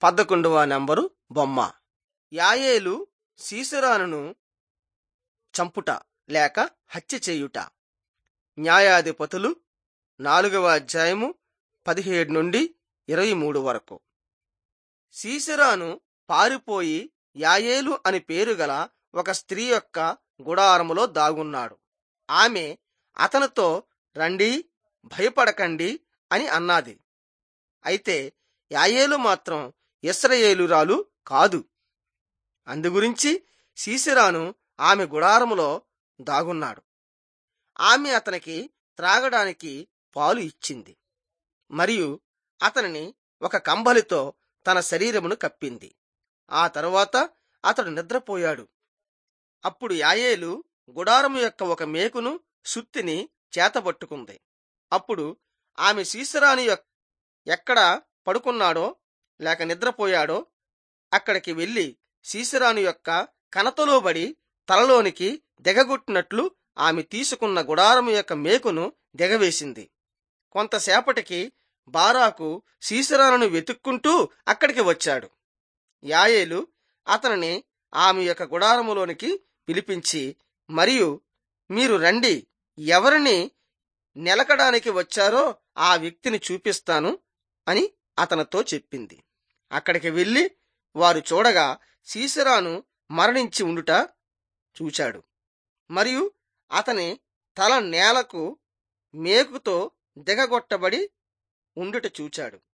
పదకొండవ నంబరు బొమ్మ యాయేలు సీసెరాను చంపుట లేక హత్య చేయుట న్యాయాధిపతులు నాలుగవ అధ్యాయము పదిహేడు నుండి ఇరవై మూడు వరకు సీసెరాను పారిపోయి యాయేలు అని పేరు గల ఒక స్త్రీ యొక్క గుడారములో దాగున్నాడు ఆమె అతనితో రండి భయపడకండి అని అన్నాది అయితే యాయేలు మాత్రం ఇస్రయేలురాలు కాదు అందుగురించి సీసెరాను ఆమె గుడారములో దాగున్నాడు ఆమె అతనికి త్రాగడానికి పాలు ఇచ్చింది మరియు అతనిని ఒక కంబలితో తన శరీరమును కప్పింది ఆ తరువాత అతడు నిద్రపోయాడు అప్పుడు యాయేలు గుడారము యొక్క ఒక మేకును సుత్తిని చేతబట్టుకుంది అప్పుడు ఆమె సీసరాని యొక్క ఎక్కడ పడుకున్నాడో లేక నిద్రపోయాడో అక్కడికి వెళ్లి సీసరాని యొక్క కనతలోబడి తలలోనికి దిగగొట్టినట్లు ఆమె తీసుకున్న గుడారము యొక్క మేకును దిగవేసింది కొంతసేపటికి బారాకు సీసరాను వెతుక్కుంటూ అక్కడికి వచ్చాడు యాయేలు అతనిని ఆమె యొక్క గుడారములోనికి పిలిపించి మరియు మీరు రండి ఎవరిని నిలకడానికి వచ్చారో ఆ వ్యక్తిని చూపిస్తాను అని అతనితో చెప్పింది అక్కడికి వెళ్లి వారు చూడగా సీసరాను మరణించి ఉండుట చూచాడు మరియు అతని తల నేలకు మేకుతో దిగగొట్టబడి ఉండుట చూచాడు